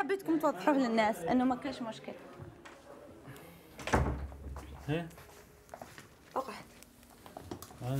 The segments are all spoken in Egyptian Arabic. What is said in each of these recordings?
حبيتكم توضحوا للناس انه ما كانش مشكله ايه اقعد آه.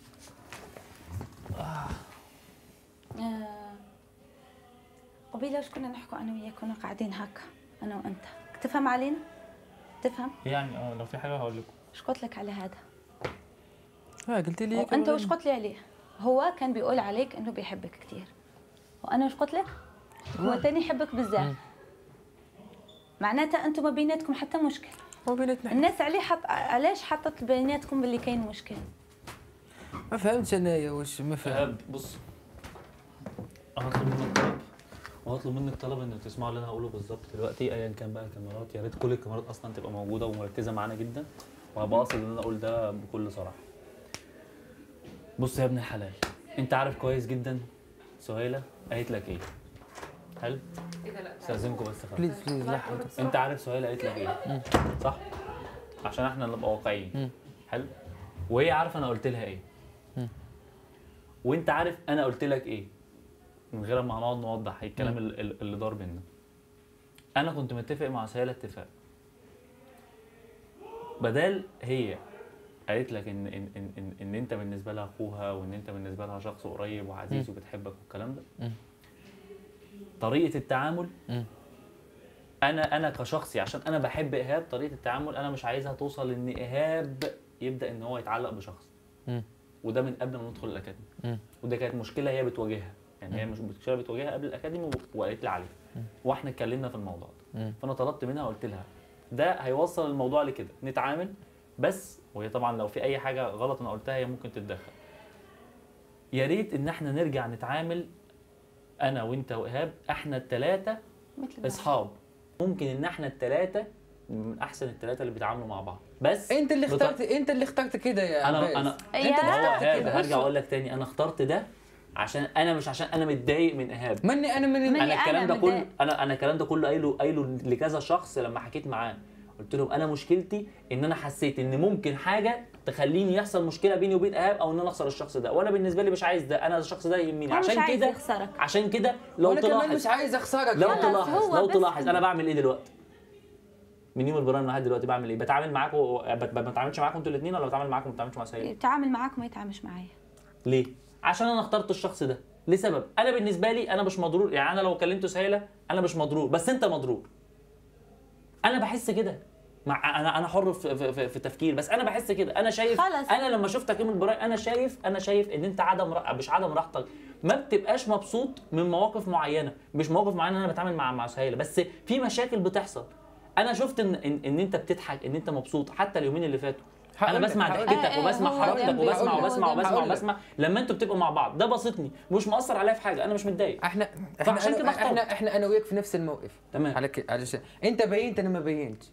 آه، قبيله كنا نحكوا انا وياك كنا قاعدين هكا انا وانت تفهم علينا تفهم يعني اه لو في حاجه هقول لكم ايش قلت لك على هذا اه قلت لي هيك وانت أولاً. وش قلت لي عليه هو كان بيقول عليك انه بيحبك كثير وانا وش قلت لك هو تاني يحبك بزاف معناتها انتم ما بيناتكم حتى مشكله ما بيناتنا الناس عليه حط علاش حطت بيناتكم باللي كاين مشكل ما فهمتش انايا واش ما فهمت ايهاب بص هطلب منك طلب وهطلب منك طلب انك تسمعوا اللي انا هقوله بالظبط دلوقتي ايا كان بقى الكاميرات يا ريت كل الكاميرات اصلا تبقى موجوده ومركزه معانا جدا وهبقى قاصد ان انا اقول ده بكل صراحه بص يا ابن الحلال انت عارف كويس جدا سهيله قالت لك ايه حلو استاذنكم بس خلاص بليز بليز لا حول انت عارف سهيله قالت لك ايه صح عشان احنا نبقى واقعيين حلو وهي عارفه انا قلت لها ايه وانت عارف انا قلت لك ايه من غير ما هنقعد نوضح الكلام ال- ال- اللي دار بينا انا كنت متفق مع سهيله اتفاق بدال هي قالت لك ان ان ان ان, إن انت بالنسبه لها اخوها وان انت بالنسبه لها شخص قريب وعزيز وبتحبك والكلام ده طريقه التعامل مم. انا انا كشخصي عشان انا بحب ايهاب طريقه التعامل انا مش عايزها توصل ان ايهاب يبدا ان هو يتعلق بشخص مم. وده من قبل ما ندخل الاكاديمي مم. وده كانت مشكله هي بتواجهها يعني هي مش مشكله بتواجهها قبل الاكاديمي و- وقالت لي عليها واحنا اتكلمنا في الموضوع ده مم. فانا طلبت منها وقلت لها ده هيوصل الموضوع لكده نتعامل بس وهي طبعا لو في اي حاجه غلط انا قلتها هي ممكن تتدخل يا ريت ان احنا نرجع نتعامل انا وانت وايهاب احنا الثلاثه مثل ما- اصحاب ممكن ان احنا الثلاثه من احسن الثلاثه اللي بيتعاملوا مع بعض بس انت اللي بط- اخترت انت اللي اخترت كده يا انا عباس. انا يا انت اللي هو اخترت ايهاب كده هرجع اقول لك تاني انا اخترت ده عشان انا مش عشان انا متضايق من ايهاب مني انا من مني انا الكلام أنا ده كله متضايق. انا انا الكلام ده كله قايله قايله لكذا شخص لما حكيت معاه قلت لهم انا مشكلتي ان انا حسيت ان ممكن حاجه تخليني يحصل مشكله بيني وبين ايهاب او ان انا اخسر الشخص ده وانا بالنسبه لي مش عايز ده انا الشخص ده يهمني هو مش عشان عايز كده يخسرك. عشان كده لو وانا كمان تلاحظ مش عايز اخسرك لو خلاص، تلاحظ هو لو بس تلاحظ كده. انا بعمل ايه دلوقتي من يوم البراءه لحد دلوقتي بعمل ايه بتعامل معاكم بت- ما بتعاملش معاكم انتوا الاثنين ولا بتعامل معاكم ما بتعاملش مع سيد يتعامل معاك وما يتعاملش معايا ليه؟ عشان انا اخترت الشخص ده لسبب انا بالنسبه لي انا مش مضرور يعني انا لو كلمت سهيله انا مش مضرور بس انت مضرور انا بحس كده مع انا انا حر في, في, في, في تفكير بس انا بحس كده انا شايف خلاص. انا لما شفتك يوم البراءه انا شايف انا شايف ان انت عدم رأ... مش عدم راحتك ما بتبقاش مبسوط من مواقف معينه مش مواقف معينه انا بتعامل مع مع سهيله بس في مشاكل بتحصل انا شفت ان ان, إن انت بتضحك ان انت مبسوط حتى اليومين اللي فاتوا انا هقول لك- بسمع هقول لك. ضحكتك آه، آه، وبسمع هو حركتك جنبي، وبسمع هو وبسمع جنبي. وبسمع هقول لك. وبسمع لما انتوا بتبقوا مع بعض ده بسطني مش مؤثر عليا في حاجه انا مش متضايق احنا فعشان احنا كده احنا اخترت. احنا انا وياك في نفس الموقف تمام. على كده علشان انت بينت انا ما بينتش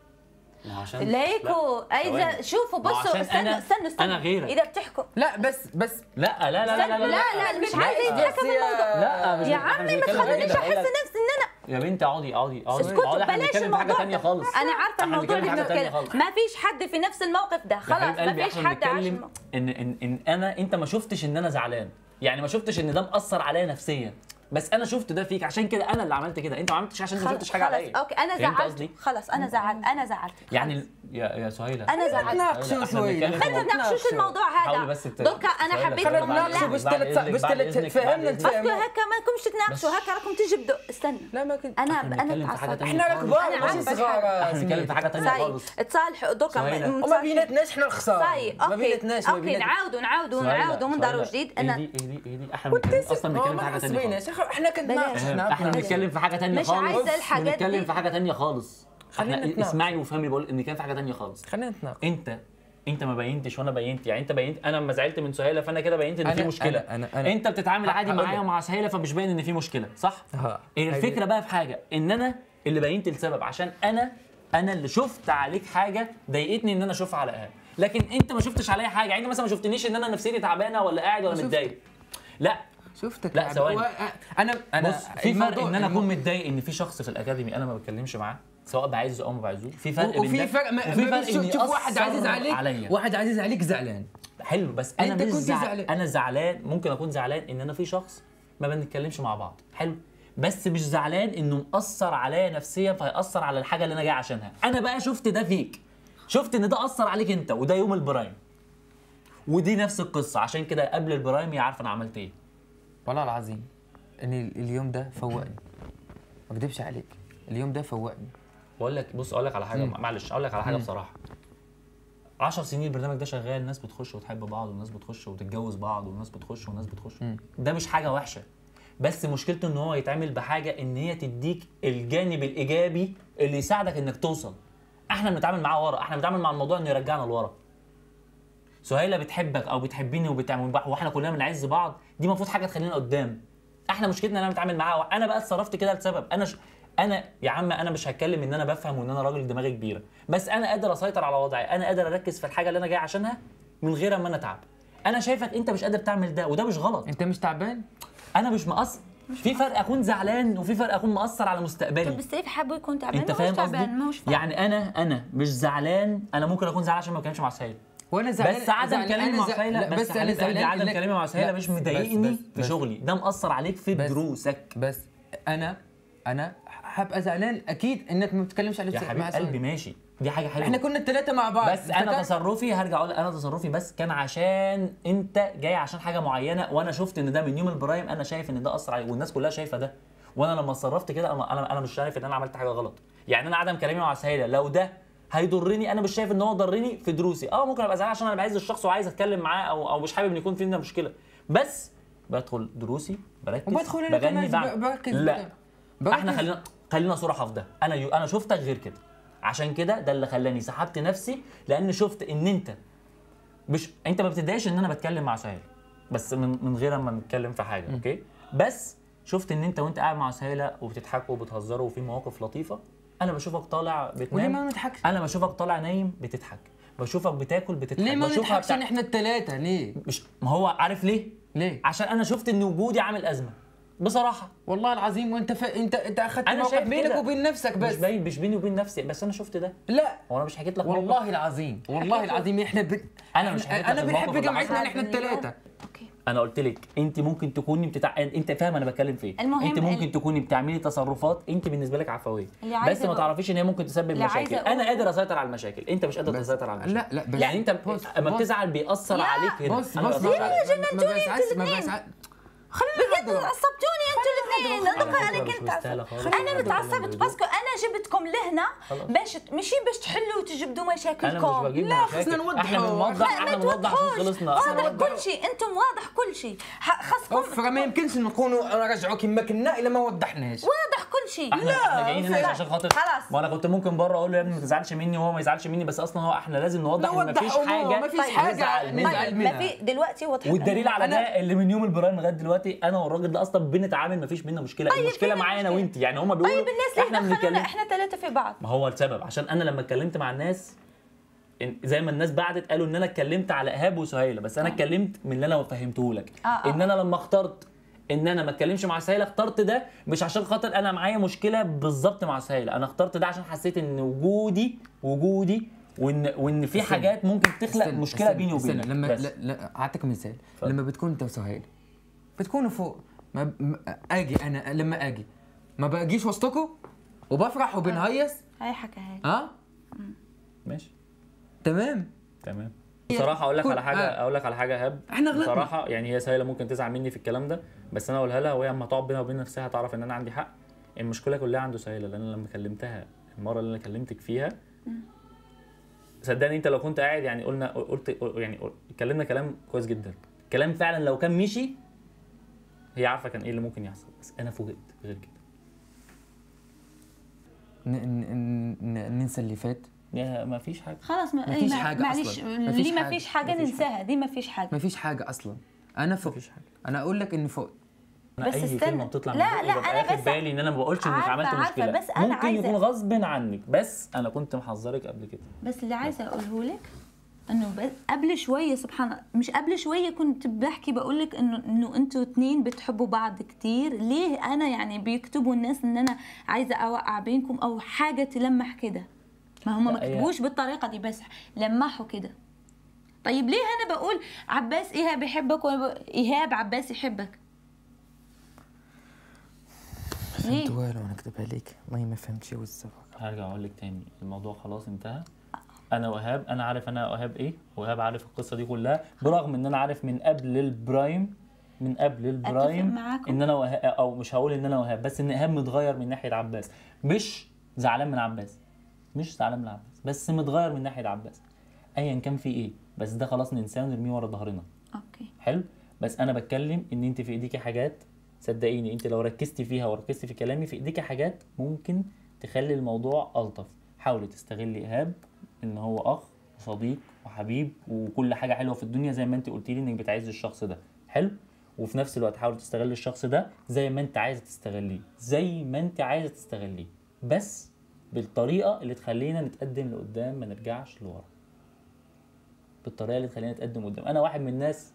عشان ليكو لا، اذا ثواني. شوفوا ما هو بصوا عشان استنوا أنا- استنوا استنوا أنا غيرك. اذا بتحكوا لا بس بس لا لا لا لا لا لا لا مش عايزه لا، يتحكى بس في يا- الموضوع لا مش يا إحنا مش عمي ما بنتكلم تخلينيش كده. احس نفسي ان انا يا بنتي اقعدي اقعدي اقعدي اسكتوا اقعدي، احنا بلاش بنتكلم في حاجه الموضوع ثانيه ده. خالص انا عارفه احنا الموضوع بنتكلم اللي في حاجه ثانيه بنتكلم خالص ما فيش حد في نفس الموقف ده يا خلاص حبيب ما قلبي فيش احنا حد عاش بنتكلم ان ان ان انا انت ما شفتش ان انا زعلان يعني ما شفتش ان ده مأثر عليا نفسيا بس انا شفت ده فيك عشان كده انا اللي عملت كده انت ما عملتش عشان انت ما خلاص شفتش حاجه خلاص عليا اوكي انا فهمت زعلت قصدي؟ خلاص انا زعلت انا زعلت يعني يا يا سهيله انا زعلت نتناقشوا احنا شوي بنتكلم في خلينا موضوع- نناقشوش الموضوع حاولي هذا بس ت- دوكا انا سهيلة، حبيت خلينا أقول نناقشوا لا بس بعد تلت- إذنك- بس بعد تلت- إذنك- فهمنا بعد إذنك. نتفاهم. اسكتوا هكا ما لكمش تتناقشوا هكا راكم تجبدوا استنى لا ما كنت انا إحنا انا بنتكلم في حاجة تعصبت تانية. احنا كبار أنا مش عارفة صغار احنا بنتكلم في حاجه ثانيه صاي خالص تصالحوا دوكا سهيلة. م- وما بيناتناش احنا الخساره صاي ما اوكي بيناتناش ما اوكي بيناتنا نعاودوا نعاودوا سهيلة، نعاودوا من دار سهيلة. وجديد اهدي انا اهدي اهدي احنا بنتكلم اصلا بنتكلم في حاجه ثانيه خالص احنا كنا بلاش. احنا احنا بنتكلم في حاجه ثانيه مش خالص عايزة الحاجات بنتكلم دي. في حاجه ثانيه خالص خلينا احنا نتناقش. اسمعي وافهمي بقول ان كان في حاجه ثانيه خالص خلينا نتناقش انت انت ما بينتش وانا بينت يعني انت بينت انا لما زعلت من سهيله فانا كده بينت ان في أنا- مشكله أنا- أنا- أنا- انت بتتعامل عادي هقول معايا لك. ومع سهيله فمش باين ان في مشكله صح ها. الفكره بقى في حاجه ان انا اللي بينت السبب عشان انا انا اللي شفت عليك حاجه ضايقتني ان انا اشوفها على ايهاب لكن انت ما شفتش عليا حاجه يعني انت مثلا ما شفتنيش ان انا نفسيتي تعبانه ولا قاعد ولا شفت. متضايق لا شفتك لا، يا عبد. ثواني. هو- انا انا بص في فرق الموضوع- ان انا اكون الم- متضايق ان في شخص في الاكاديمي انا ما بتكلمش معاه سواء بعزه او ما بعزوش في فرق بين وفي ده فرق ما وفي ما فرق بيش- إن شوف واحد يأثر عزيز عليك عليا واحد عزيز عليك زعلان حلو بس انا أنت مش كنت زعل... زعلان. انا زعلان ممكن اكون زعلان ان انا في شخص ما بنتكلمش مع بعض حلو بس مش زعلان انه مأثر عليا نفسيا فهيأثر على الحاجه اللي انا جاي عشانها انا بقى شفت ده فيك شفت ان ده اثر عليك انت وده يوم البرايم ودي نفس القصه عشان كده قبل البرايم هي عارفه انا عملت ايه والله العظيم ان ال- اليوم ده فوقني ما اكذبش عليك اليوم ده فوقني بقول لك بص اقول لك على حاجه مم. معلش اقول لك على حاجه مم. بصراحه 10 سنين البرنامج ده شغال الناس بتخش وتحب بعض والناس بتخش وتتجوز بعض والناس بتخش والناس بتخش مم. ده مش حاجه وحشه بس مشكلته ان هو يتعمل بحاجه ان هي تديك الجانب الايجابي اللي يساعدك انك توصل احنا بنتعامل معاه ورا احنا بنتعامل مع الموضوع انه يرجعنا لورا سهيله بتحبك او بتحبني وبتعمل واحنا كلنا بنعز بعض دي المفروض حاجه تخلينا قدام احنا مشكلتنا ان انا بتعامل معاها انا بقى اتصرفت كده لسبب انا ش... انا يا عم انا مش هتكلم ان انا بفهم وان انا راجل دماغي كبيره بس انا قادر اسيطر على وضعي انا قادر اركز في الحاجه اللي انا جاي عشانها من غير ما انا اتعب انا شايفك انت مش قادر تعمل ده وده مش غلط انت مش تعبان انا مش مقصر في فرق اكون زعلان وفي فرق اكون مقصر على مستقبلي طب السيف حابه يكون تعبان انت ما هوش فاهم قصدي تعبان ما هوش فاهم. يعني انا انا مش زعلان انا ممكن اكون زعلان عشان ما بتكلمش مع سهيل وانا زعلان بس عدم زعلان- كلامي أنا مع زع- سهيله لا، بس انا حبيب قلبي عدم لك- كلامي مع سهيله لا، مش بس- مضايقني بس- في بس- شغلي ده مأثر عليك في بس- دروسك بس انا انا حابقى زعلان اكيد انك ما بتتكلمش على يا حبيب مع قلبي سهيل. ماشي دي حاجه حلوه احنا كنا الثلاثه مع بعض بس انا افتكرت؟ تصرفي هرجع اقول انا تصرفي بس كان عشان انت جاي عشان حاجه معينه وانا شفت ان ده من يوم البرايم انا شايف ان ده اثر علي والناس كلها شايفه ده وانا لما اتصرفت كده انا انا انا مش شايف ان انا عملت حاجه غلط يعني انا عدم كلامي مع سهيله لو ده هيضرني انا مش شايف ان هو ضرني في دروسي اه ممكن ابقى زعلان عشان انا بعز الشخص وعايز اتكلم معاه او او مش حابب ان يكون في بينا مشكله بس بدخل دروسي بركز وبدخل انا بغني كمان بعمل بركز لا بركز. احنا خلينا خلينا صراحه في ده انا يو انا شفتك غير كده عشان كده ده اللي خلاني سحبت نفسي لان شفت ان انت مش انت ما بتتضايقش ان انا بتكلم مع سهيل بس من من غير ما نتكلم في حاجه اوكي بس شفت ان انت وانت قاعد مع سهيله وبتضحكوا وبتهزروا وفي مواقف لطيفه انا بشوفك طالع وليه بتنام ما نضحكش انا بشوفك طالع نايم بتضحك بشوفك بتاكل بتضحك ليه ما بشوفها نضحكش بتاع- ان احنا الثلاثه ليه مش ما هو عارف ليه ليه عشان انا شفت ان وجودي عامل ازمه بصراحه والله العظيم وانت ف... انت انت اخذت أنا موقف شايف بينك كده. وبين نفسك مش بس بين مش بيني وبين نفسي بس انا شفت ده لا هو انا مش حكيت لك موقف؟ والله العظيم والله العظيم احنا ب... أنا مش حكيت لك انا الموقف بنحب اللي جماعتنا حصل. ان احنا الثلاثه اوكي انا قلت لك انت ممكن تكوني بتتع... انت فاهم انا بتكلم في ايه المهم انت ممكن ال- تكوني بتعملي تصرفات انت بالنسبه لك عفويه اللي عايزة بس ما أقول- تعرفيش ان هي ممكن تسبب اللي مشاكل عايزة انا أقول- قادر اسيطر على المشاكل انت مش قادر بس- تسيطر على المشاكل لا لا بس يعني انت بص اما بص بتزعل بيأثر لا. عليك هنا بص أنا بص بأثر بص عليك. ما بزعلش ما بزعل بجد عصبتوني انتوا الاثنين على انا فكرة عليك مش انت مستاهلة خالص. انا خلينا متعصبت نتكلم باسكو انا جبتكم لهنا خلاص. باش ماشي باش تحلوا وتجبدوا انا مشاكلكم مش بجيب لا، مشاكل. خلصنا نوضح. احنا بنوضح ما احنا بنوضح عشان توضحوش. خلصنا واضح احنا كل شيء انتم واضح كل شيء ح- خاصكم اوف ما يمكنش نكونوا نرجعوا كما كنا الا ما وضحناش واضح كل شيء احنا احنا جايين هنا لا، عشان خاطر خلاص. ما انا كنت ممكن بره اقول له يا ابني ما تزعلش مني وهو ما يزعلش مني بس اصلا هو احنا لازم نوضح ان نوضح مفيش أمور، حاجه مفيش حاجة نزعل منها. نزعل طيب منها. ما في دلوقتي واضح والدليل على أنا- ده اللي من يوم البرايم لغايه دلوقتي انا والراجل ده اصلا بنتعامل مفيش بينا مشكله طيب المشكله فين معايا انا المشكلة؟ وانت يعني هما بيقولوا طيب الناس ليه احنا دخلونا بنتكلم احنا ثلاثه في بعض ما هو السبب عشان انا لما اتكلمت مع الناس إن- زي ما الناس بعدت قالوا ان انا اتكلمت على ايهاب وسهيله بس انا اتكلمت من اللي انا فهمته لك آه، آه. ان انا لما اخترت ان انا ما اتكلمش مع سهيله اخترت ده مش عشان خاطر انا معايا مشكله بالظبط مع سهيله انا اخترت ده عشان حسيت ان وجودي وجودي وان وان في استنى. حاجات ممكن تخلق استنى، مشكله استنى، بيني استنى. وبينك لما بس. لا لا اعطيك مثال اتفضل. لما بتكون انت وسهيل بتكونوا فوق ما ما- اجي انا لما اجي ما باجيش وسطكم وبفرح وبنهيص هاي حكى هاي ها ماشي تمام تمام بصراحه اقول لك كل- على حاجه آه. اقول لك على حاجه هاب إحنا غلطنا. بصراحه يعني هي سهيله ممكن تزعل مني في الكلام ده بس انا اقولها لها وهي اما تقعد بينها وبين نفسها هتعرف ان انا عندي حق المشكله كلها عنده سهيله لان أنا لما كلمتها المره اللي انا كلمتك فيها صدقني انت لو كنت قاعد يعني قلنا قلت يعني اتكلمنا كلام كويس جدا كلام فعلا لو كان مشي هي عارفه كان ايه اللي ممكن يحصل بس انا فوجئت غير كده ن- ن- ن- ننسى اللي فات يا ما فيش حاجه خلاص ما مفيش ما- حاجة معلش أصلاً. مفيش ليه ما حاجة. فيش حاجه مفيش ننساها دي ما فيش حاجه ما فيش حاجه اصلا انا فوق مفيش حاجه انا اقول لك اني فوق انا بس اي استنى. كلمه بتطلع من لا، بقي لا، ببقى أنا اخد بس- بالي ان انا ما بقولش انك عارفة، عملت عارفة، مشكله بس أنا ممكن عايزة- يكون غصب عنك بس انا كنت محذرك قبل كده بس اللي عايزه اقوله لك انه ب- قبل شويه سبحان الله مش قبل شويه كنت بحكي بقول لك انه انه انتوا اتنين بتحبوا بعض كتير ليه انا يعني بيكتبوا الناس ان انا عايزه اوقع بينكم او حاجه تلمح كده ما هم ما لا، هي- كتبوش بالطريقه دي بس لمحوا كده طيب ليه انا بقول عباس ايهاب يحبك وأنا بقول ايهاب عباس يحبك ليه؟ فهمت والو انا اكذب عليك والله ما فهمت شيء والسبب هرجع اقول لك تاني الموضوع خلاص انتهى انا وهاب انا عارف انا وهاب ايه وهاب عارف القصه دي كلها برغم ان انا عارف من قبل البرايم من قبل البرايم معاكم. ان انا وهاب او مش هقول ان انا وهاب بس ان ايهاب متغير من ناحيه عباس مش زعلان من عباس مش زعلان من عباس بس متغير من ناحيه عباس ايا كان في ايه بس ده خلاص ننساه ونرميه ورا ظهرنا اوكي حلو بس انا بتكلم ان انت في ايديكي حاجات صدقيني انت لو ركزتي فيها وركزتي في كلامي في ايديكي حاجات ممكن تخلي الموضوع الطف حاولي تستغلي ايهاب ان هو اخ وصديق وحبيب وكل حاجه حلوه في الدنيا زي ما انت قلتي لي انك بتعزي الشخص ده حلو وفي نفس الوقت حاولي تستغلي الشخص ده زي ما انت عايزه تستغليه زي ما انت عايزه تستغليه بس بالطريقه اللي تخلينا نتقدم لقدام ما نرجعش لورا بالطريقه اللي تخلينا نتقدم قدام انا واحد من الناس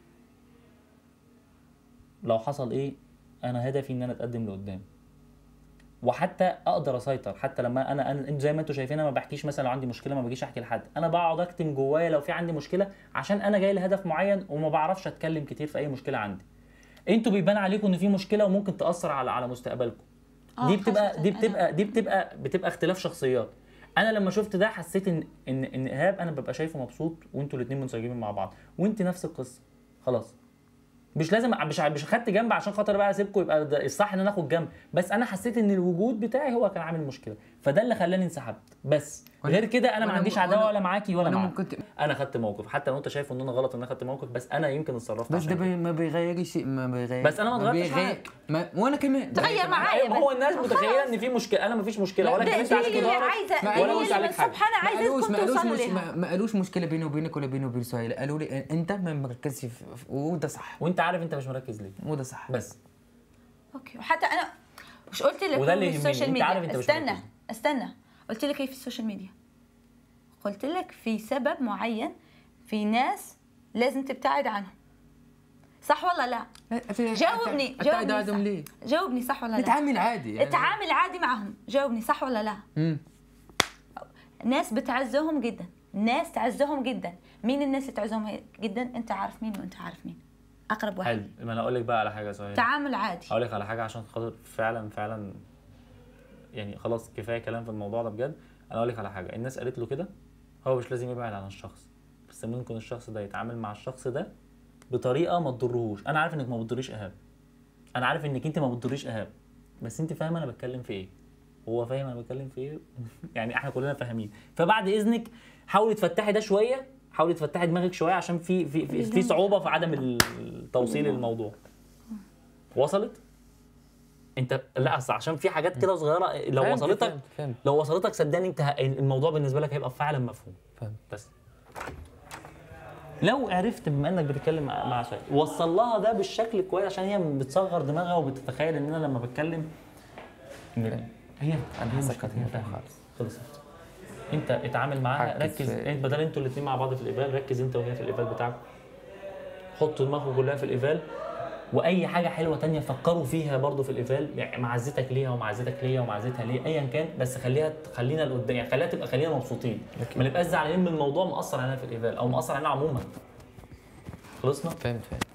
لو حصل ايه انا هدفي ان انا اتقدم لقدام وحتى اقدر اسيطر حتى لما انا انا انتوا زي ما انتوا شايفين انا ما بحكيش مثلا لو عندي مشكله ما بجيش احكي لحد انا بقعد اكتم جوايا لو في عندي مشكله عشان انا جاي لهدف معين وما بعرفش اتكلم كتير في اي مشكله عندي انتوا بيبان عليكم ان في مشكله وممكن تاثر على على مستقبلكم آه، دي بتبقى خاصة دي أنا- بتبقى دي بتبقى بتبقى اختلاف شخصيات انا لما شفت ده حسيت ان ان ان ايهاب انا ببقى شايفه مبسوط وانتوا الاثنين منسجمين مع بعض وانت نفس القصه خلاص مش لازم مش مش خدت جنب عشان خاطر بقى اسيبكم يبقى ده الصح ان انا اخد جنب بس انا حسيت ان الوجود بتاعي هو كان عامل مشكله فده اللي خلاني انسحبت بس وأنا- غير كده انا ما وأنا- عنديش وأنا- عداوه ولا معاكي ولا انا معاك ممكن ت- انا خدت موقف حتى لو انت شايف ان انا غلط ان انا خدت موقف بس انا يمكن اتصرفت بس ده عشان كده. بي- ما بيغير شيء ما بيغير بس أنا ما اتغيرتش بيغير- معاك. ما وانا كمان تغير معايا ايوه ما هو الناس بس. متخيله ان في مشكله انا ما فيش مشكله ولا ده كلمت دي عليك اللي ضهرك عايزه ما دي ولا قالوش قلت اللي عليك من حاجه الصبح انا ما قالوش عايزاكم ما قالوش توصلوا مش لها ما, ما قالوش مشكله بيني وبينك ولا بيني وبين سهيل قالوا لي انت ما مركزش في في- وده صح وانت عارف انت مش مركز ليه وده صح بس اوكي وحتى انا مش قلت لك وده اللي في يهمني، السوشيال أنت عارف ميديا أنت مش استنى مركز. استنى قلت لك ايه في السوشيال ميديا قلت لك في سبب معين في ناس لازم تبتعد عنهم صح ولا لا جاوبني ابتعد جاوبني عنهم صح. ليه؟ جاوبني صح ولا لا اتعامل عادي يعني. اتعامل عادي معهم جاوبني صح ولا لا مم. ناس بتعزهم جدا ناس تعزهم جدا مين الناس اللي تعزهم جدا انت عارف مين وانت عارف مين اقرب واحد حلو ما انا اقول لك بقى على حاجه صحيح تعامل عادي اقول لك على حاجه عشان خاطر فعلا فعلا يعني خلاص كفايه كلام في الموضوع ده بجد انا اقول لك على حاجه الناس قالت له كده هو مش لازم يبعد عن الشخص بس ممكن الشخص ده يتعامل مع الشخص ده بطريقه ما تضرهوش انا عارف انك ما بتضريش ايهاب انا عارف انك انت ما بتضريش ايهاب بس انت فاهمه انا بتكلم في ايه هو فاهم انا بتكلم في ايه يعني احنا كلنا فاهمين فبعد اذنك حاولي تفتحي ده شويه حاولي تفتحي دماغك شويه عشان في في في, في صعوبه في عدم التوصيل الموضوع وصلت انت لا اصل عشان في حاجات كده صغيره لو فهمت، وصلتك فهمت، فهمت. لو وصلتك صدقني انت ه- الموضوع بالنسبه لك هيبقى فعلا مفهوم فهمت. بس لو عرفت بما انك بتتكلم مع مع سؤال وصل لها ده بالشكل كويس عشان هي بتصغر دماغها وبتتخيل ان انا لما بتكلم إن هي انا هي حسيت مش هي فاهمة. خالص خلصت انت اتعامل معاها ركز ركز في- انت بدل انتوا الاثنين مع بعض في الايفال ركز انت وهي في الايفال بتاعك حطوا دماغكم كلها في الايفال واي حاجه حلوه تانية فكروا فيها برضو في الايفال يعني معزتك ليها ومعزتك ليا ومعزتها ليه ايا كان بس خليها خلينا لقدام يعني خليها تبقى خلينا مبسوطين ما نبقاش زعلانين من الموضوع مأثر علينا في الايفال او مأثر علينا عموما خلصنا فهمت فهمت